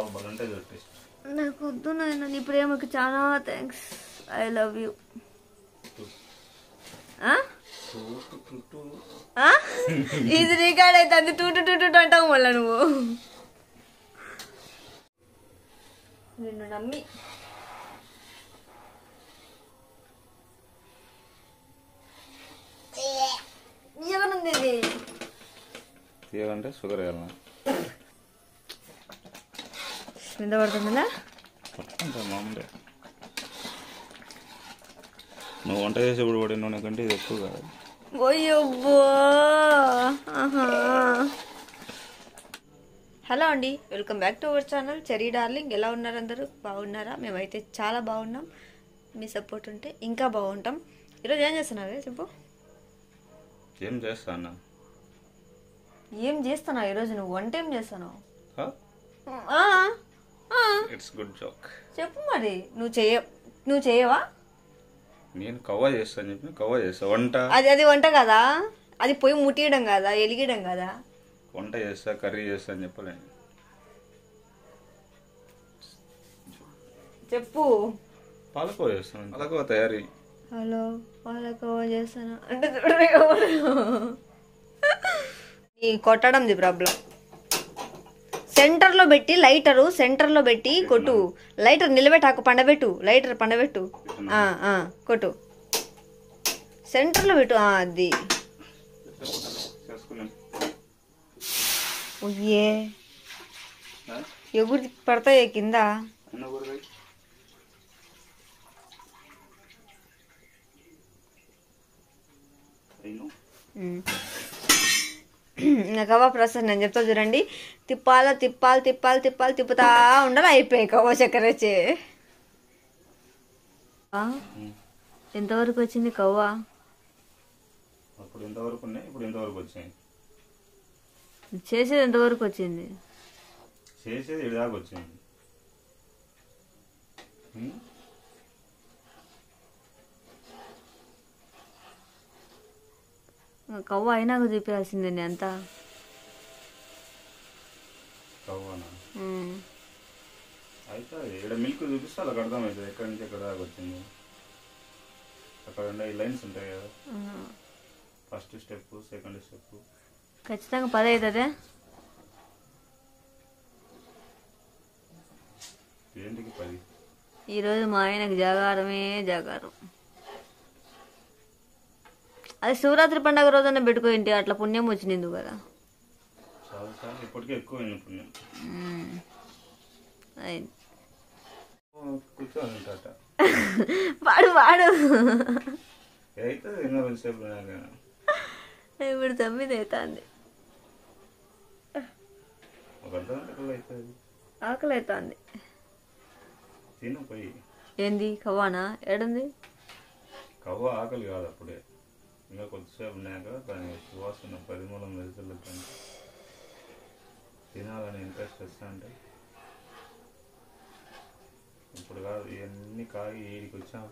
పాలు బలంటే టేస్ట్ నాకు వద్దు నాయన నీ ప్రేమకి చాలా థ్యాంక్స్ ఐ లవ్ యూ ఇది రికార్డ్ అయితే అది టూ టూ టూ టూ అంటావు మళ్ళా నువ్వు నిన్ను నమ్మి ఎవరుంది ఇది తీయాలంటే షుగర్ వేయాలన్నా కింద పడుతుందా పట్టుకుంటా మామూలే నువ్వు వంట చేసేప్పుడు పడిన నూనె కంటే ఇది ఎక్కువ కాదు ఓయ్యబ్బో ఆహా. హలో అండి welcome back to our channel cherry darling ఎలా ఉన్నారు అందరూ బాగున్నారా మేమైతే చాలా బాగున్నాం మీ సపోర్ట్ ఉంటే ఇంకా బాగుంటాం ఈరోజు ఏం చేస్తున్నావే చెప్పు ఏం చేస్తా అన్న ఏం చేస్తున్నావు ఈరోజు నువ్వు వంట ఏం చేస్తున్నావు హ? ఆ, ఆ, ఇట్స్ గుడ్ జాక్ చెప్పు మరి నువ్వు చేయ నువ్వు చేయవా నేను కవ్వ చేస్తా అని చెప్పి కవ్వ చేస్తా వంట అది అది వంట కదా అది పొయ్యి ముట్టియడం కదా ఎలిగడం కదా వంట చేస్తా కర్రీ చేస్తా అని చెప్పలేను చెప్పు పాలకో చేస్తాను పాలకో తయారీ హలో వాళ్ళకో చేస్తాను అంటే చూడరే ఎవరు? ఈ కొట్టడంది ప్రాబ్లం సెంటర్లో పెట్టి లైటరు సెంటర్లో పెట్టి కొట్టు లైటర్ నిలబెట్టాకు పండబెట్టు లైటర్ పండబెట్టు ఆ, ఆ, కొట్టు సెంటర్లో పెట్టు ఆ, అది చేసుకున్నాను ఉయ్యే ఎగురు పడతాయి కింద అన్న కూరగాయ అయిను కవా ప్రాసెస్ నేను చెప్తా చూడండి తిప్పాల తిప్పాలి తిప్పాలి తిప్పాలి తిప్పుతా ఉండాలి అయిపోయాయి కవ్వ చక్కెర వచ్చి ఎంతవరకు వచ్చింది కవ్వ అప్పుడు ఎంతవరకు ఉన్నాయి ఇప్పుడు ఎంతవరకు వచ్చాయి చేసేది ఎంతవరకు వచ్చింది చేసేది ఏడు దాకా వచ్చింది ఉం? కవ్వ అయినాక చూపించాల్సిందే నేను అంతా కవ్వనా ఉమ్. అయితే ఇక్కడ మిల్క్ చూపిస్తే అలా అర్థమవుతుంది ఎక్కడి నుంచి ఎక్కడ దాకా వచ్చింది అక్కడ ఉండే ఈ లైన్స్ ఉంటాయి కదా ఆహా. ఫస్ట్ స్టెప్ సెకండ్ స్టెప్ ఖచ్చితంగా పది అవుతుంది ఏంటికి పది ఈరోజు మా ఆయనకు జాగారమే జాగారం అది శివరాత్రి పండగ రోజున పెట్టుకో ఇంటి అట్లా పుణ్యం వచ్చింది కదా చాలా చాలా ఇప్పటికే ఎక్కువ పుణ్యం ఉమ్. అయింది కూర్చొని ఉంటాట వాడు వాడు అయితే ఇంకా కొంచెంసేపు ఇప్పుడు తొమ్మిది అవుతుంది ఒక అర్ధ గంట కల్లా అవుతుంది ఆకలి అవుతుంది తిను పోయి ఏంది కవ్వానా ఏడుంది కవ్వ ఆకలి కాదు అప్పుడే ఇంకా కొద్దిసేపు ఉన్నాక దాని సువాసన పరిమళం వెళ్తున్నట్టు తినాలని ఇంట్రెస్ట్ వస్తా అంటే ఇప్పుడు కాదు ఇవన్నీ కాగి ఈడికి వచ్చాక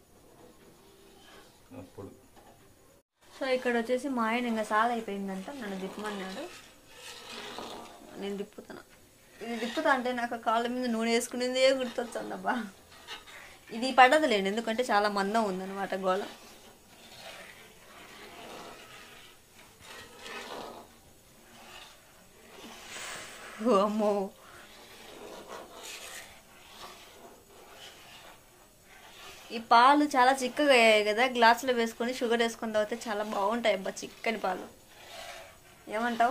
అప్పుడు సో ఇక్కడ వచ్చేసి మా ఆయన ఇంకా సాల్ అయిపోయిందంట నన్ను తిప్పమన్నాడు నేను తిప్పుతున్నా ఇది తిప్పుతా అంటే నాకు ఆ కాళ్ళ మీద నూనె వేసుకునేదే గుర్తొచ్చిందబ్బా ఇది పడదులేండి ఎందుకంటే చాలా మందం ఉందన్నమాట గోళ ఓ అమ్మో ఈ పాలు చాలా చిక్కగా అయ్యాయి కదా గ్లాసులో వేసుకొని షుగర్ వేసుకొని తాగితే చాలా బాగుంటాయి అబ్బా చిక్కని పాలు ఏమంటావు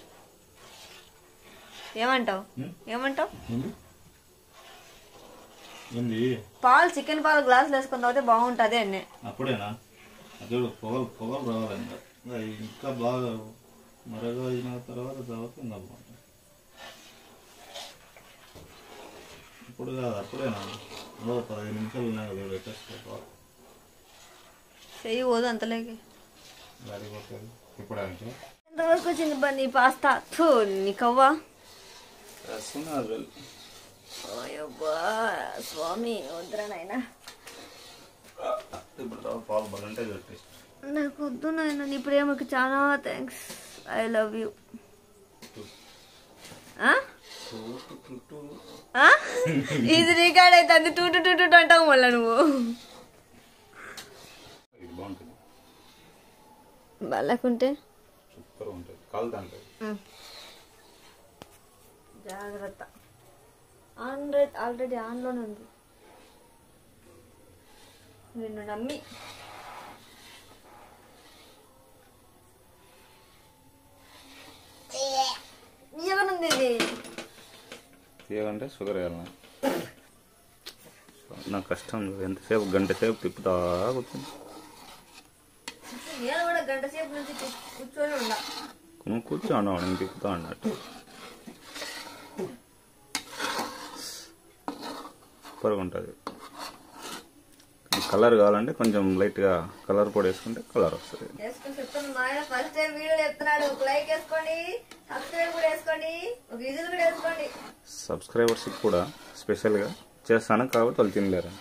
ఏమంటావు ఏమంటావు ఏంది పాలు చికెన్ పాలు గ్లాసులో వేసుకొని తాగితే బాగుంటుంది అన్నీ అప్పుడేనా అదే పొగలు పొగలు రావాలి ఇంకా ఇంకా ఇంకా బాగా మరగా అయిన తర్వాత తర్వాత ఇంకా బాగుంటుంది ఇప్పుడు కాదు అప్పుడేనా ఓ పదిహేను నిమిషాలు ఉన్నాయి కదా పెట్టేస్తా చెయ్యి పోదు అంతలేకి గాడి పోతుంది ఇప్పుడు అంటే ఎంతవరకు వచ్చింది బా నీ పాస్తా థూ నీ కవ్వ ఓయబ్బా స్వామి వద్దురా నాయనా ఇప్పుడు తర్వాత పాలు బలంటే పెట్టేసి నాకు వద్దు నాయన నీ ప్రేమకి చాలా thanks I love you too too ఆ? ఇది రికార్డ్ అయితే అది టూ టూ టూ టూ అంటావు మళ్ళీ నువ్వు ఇది బాగుంటుంది బాగాలేకుంటే సూపర్ ఉంటుంది కాలుతా ఉంటుంది జాగ్రత్త ఆల్రెడీ ఆల్రెడీ ఆన్లోనే ఉంది నిన్ను నమ్మి ఎవరుంది ఇది తీయాలంటే షుగర్ వేయాలన్నా నాకు కష్టం ఎంతసేపు గంట సేపు తిప్పుతా కూర్చుంది నేను కూడా గంట సేపు నుంచి కూ- కూర్చొని ఉన్నా నువ్వు కూర్చో అన్నావు నేను తిప్పుతా అన్నట్టు సూపర్గా ఉంటుంది కలర్ కావాలంటే కొంచెం లైట్గా కలర్ పొడి వేసుకుంటే కలర్ వస్తుంది వేసుకొని చెప్తాను మా ఆయన ఫస్ట్ టైం వీడియో చెప్తున్నాడు ఒక లైక్ వేసుకోండి సబ్స్క్రైబ్ కూడా వేసుకోండి ఒక విజులు కూడా వేసుకోండి సబ్స్క్రైబర్స్కి కూడా స్పెషల్గా చేస్తాను కాబట్టి వాళ్ళు తినలేరు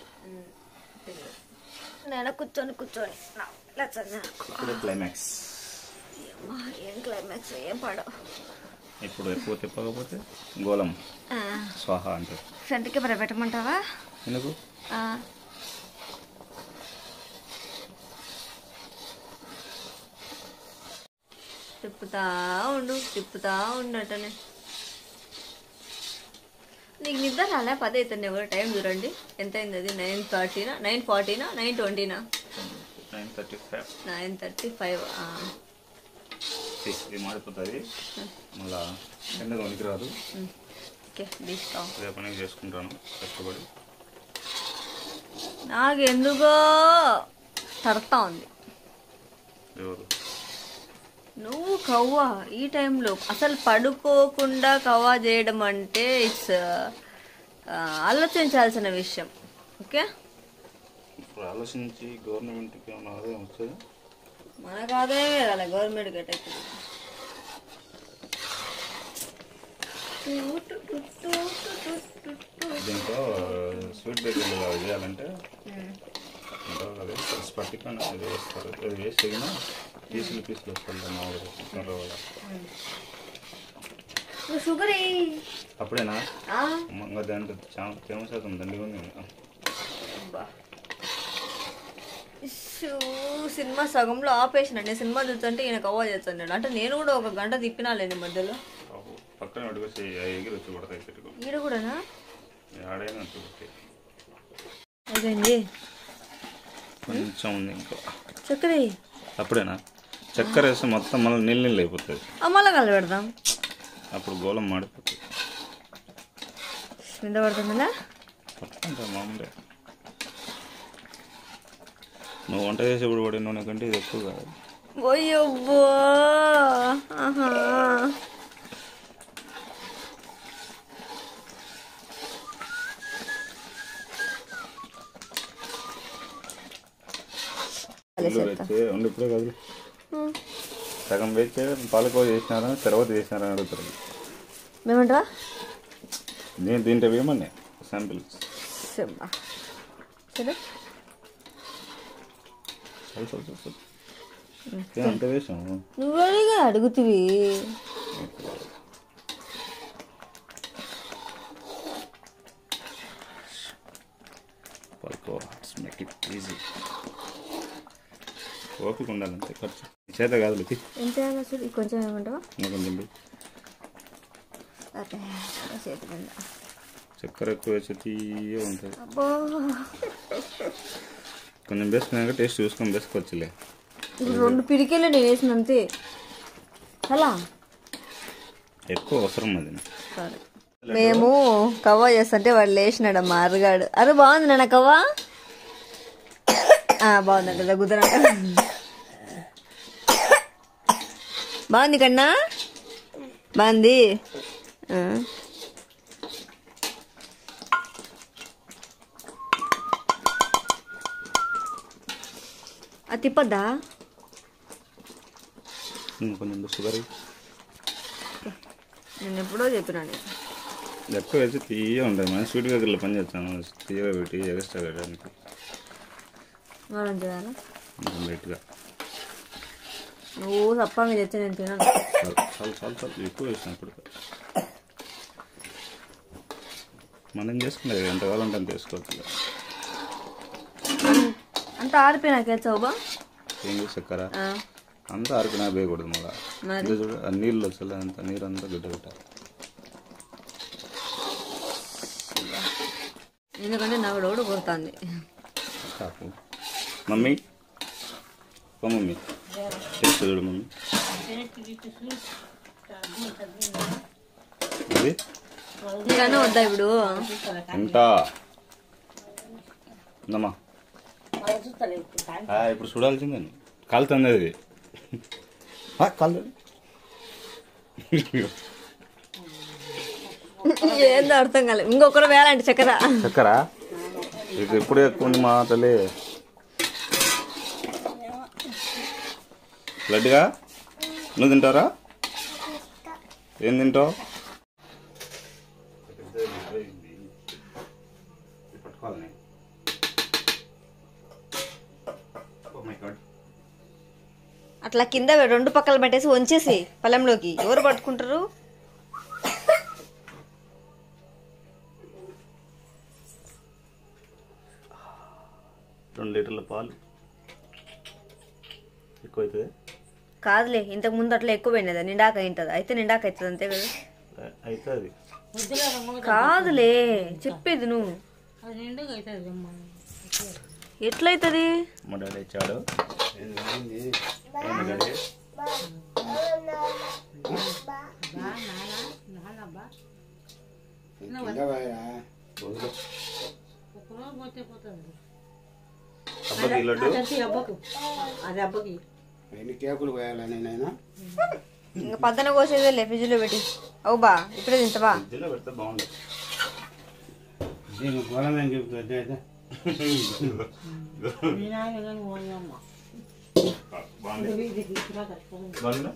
నేను కూర్చొని కూర్చొని నా ఇలా చదివా. ఇప్పుడు క్లైమాక్స్ అమ్మా, ఏం క్లైమాక్స్ ఏం పడవు ఇప్పుడు ఎక్కువ తిప్పకపోతే గోళం స్వాహ అంటే ఫ్రంట్ కెమెరా పెట్టమంటావా ఎందుకు ఆ. తిప్పుతా ఉండు తిప్పుతా ఉండటనే నీకు నిద్ర రాలే పది అవుతుంది ఎవరు టైం చూడండి ఎంత అయింది అది నైన్ థర్టీనా నైన్ ఫార్టీనా నైన్ ట్వంటీనా nine thirty five nine thirty five ఇది మాడిపోతుంది మళ్ళా ఎందుకు వనికి రాదు ఓకే తీస్తాం రేపు పని చేసుకుంటాను కష్టపడి నాకు ఎందుకో తడతా ఉంది ఎవరు నువ్వు కవ్వ ఈ టైంలో అసలు పడుకోకుండా కవ్వ చేయడం అంటే ఇట్స్ ఆలోచించాల్సిన విషయం ఓకే ఇప్పుడు ఆలోచించి గవర్నమెంట్కి ఏమైనా ఆదాయం వచ్చేది మనకు ఆదాయమే రాలే గవర్నమెంట్ గట్ అయితే దీంట్లో స్వీట్ బేకరీలో అవి చేయాలంటే ఇంకా అదే స్పటిక అది వేస్తారు అది వేసి తగిన పీసులు పీసులు వస్తుంది మా ఊరు కర్ర వల్ల. నువ్వు షుగర్ అప్పుడేనా ఇంకా దాంట్లో చాలా ఫేమస్ అవుతుంది దండిగా ఉంది ఇంకా. సినిమా సగంలో ఆపేసినండి సినిమా చూస్తుంటే ఈయన కవ్వ చేస్తున్నాడు అంటే నేను కూడా ఒక గంట తిప్పినాలేండి మధ్యలో పాపం పక్కన అడుగుసి ఎగిరి వచ్చి పడతాయి చెట్టుకు ఈడ కూడానా ఆడైనా వచ్చి పడతాయి అయిపోయింది కొంచెం ఉంది ఇంకా చక్కెర అప్పుడేనా చక్కెర వేస్తే మొత్తం మళ్ళీ నీళ్ళు నీళ్ళు అయిపోతుంది అమ్మలా కలబెడదాం అప్పుడు గోళం మాడిపోతుంది కింద పడుతుందా పట్టుకుంటా మామూలే నువ్వు వంట చేసేప్పుడు పడే నూనె కంటే ఇది ఎక్కువ కాదు ఓయ్యబ్బో ఆహా ఇల్లు వేస్తే ఉండి ఇప్పుడే కాదు సగం వేస్తే పాలకోవ చేసినారా తర్వాత చేసినారా అని అడుగుతారు మేమంటారా నేను దీంట్లో వేయమని శాంపిల్స్ చెమ్మా సరే చాలు చాలు చాలు చాలు ఏ అంత వేసాము నువ్వు అడిగా అడుగుతివి పాలకోవ మేక్ ఇట్ ఈజీ ఓపిక ఉండాలంటే ఖర్చు నీ చేత కాదు లిఖి ఎంత వేయాలి చూడు ఇది కొంచెం ఏమంటావా ఇంకా కొంచెం వెయ్యి. అదే చేతి కింద చక్కెర ఎక్కువ వేస్తే తీయ ఉంటుంది అబ్బో కొంచెం వేసుకున్నాక టేస్ట్ చూసుకొని వేసుకోవచ్చులే ఇప్పుడు రెండు పిడికెళ్ళు నేను వేసిన అంతే అలా ఎక్కువ అవసరం అది సరే మేము కవ్వ చేస్తుంటే వాడు లేచినాడు అమ్మ అరగాడు అరే బాగుంది నాన్న కవ్వ ఆ, బాగుందంట దగ్గుతున్నా బాగుంది కన్నా బాగుంది ఆ. అది తిప్పద్దా ఉమ్, కొంచెం షుగర్ వేయి. నేను ఎప్పుడో చెప్పినాను ఎక్కువ వేసి తీయ ఉంటుంది మనం స్వీట్ బేకర్లో పని చేస్తాను తీయగా పెట్టి ఎక్స్ట్రా పెట్టడానికి మనం చేయాలా కొంచెం లైట్గా నువ్వు సప్పంగా తెచ్చి నేను తినను చాలు చాలు చాలు చాలు ఎక్కువ వేసిన ఇప్పుడు మనం చేసుకునేది ఎంత కావాలంటే అంత వేసుకోవచ్చు ఇక. అంత ఆరిపోయినాకే చౌబా ఏం చేసి చక్కెర అంతా ఆరిపోయినా వేయకూడదు మళ్ళా మరి? ఇది చూడు ఆ నీళ్ళు వచ్చేలా అంత నీరు అంతా గుడ్డ పెట్టాలి ఎందుకంటే నా కూడా కొడుతుంది కాకు మమ్మీ ఓ మమ్మీ చేస్తా చూడు మమ్మీ అది నీకన్నా వద్దా ఇప్పుడు ఎంత ఉందమ్మా ఆ, ఇప్పుడు చూడాల్సిందే కాలుతుంది అది ఆ, కాలుతుంది ఏందో అర్థం కాలేదు ఇంకొకరు వేలంటే చక్కెర చక్కర ఇది ఎప్పుడు ఎక్కువ ఉంది మా తల్లి లడ్డుగా నువ్వు తింటారా ఏం తింటావు అట్లా కింద రెండు పక్కల పెట్టేసి వంచేసి పొలంలోకి ఎవరు పట్టుకుంటారు రెండు లీటర్ల పాలు ఎక్కువ అవుతుంది కాదులే ఇంతకు ముందు అట్లా ఎక్కువ పోయినదా నిండాక అవుతుంది అయితే నిండాక అవుతుంది అంతే కదా అవుతుంది కాదులే చెప్పేది నువ్వు ఎట్లయితుంది మా డాడీ ఇచ్చాడు ఏమి డాడీ? వదిలే. అబ్బకి ఈ లడ్డు ఎన్ని కేకులు పోయాలని నేను ఇంకా పద్దన కోసేదే లే ఫ్రిడ్జ్లో పెట్టి అవు బా ఇప్పుడే తింటావా ఫ్రిడ్జ్లో పెడితే బాగుండదు దీని గొలం ఏం చెబుతుంది అయితే బాగుంది బాగుందా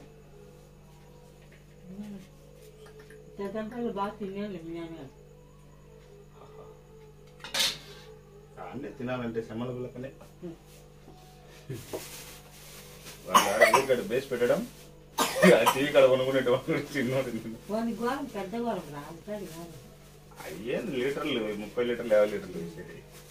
అన్నీ తినాలంటే శమల పిల్లకనే వాళ్ళ బేస్ పెట్టడం టీవీ కాడ కొనుక్కునేటువంటి చిన్నోడు అయ్యేది లీటర్లు ముప్పై లీటర్లు యాభై లీటర్లు వేసేది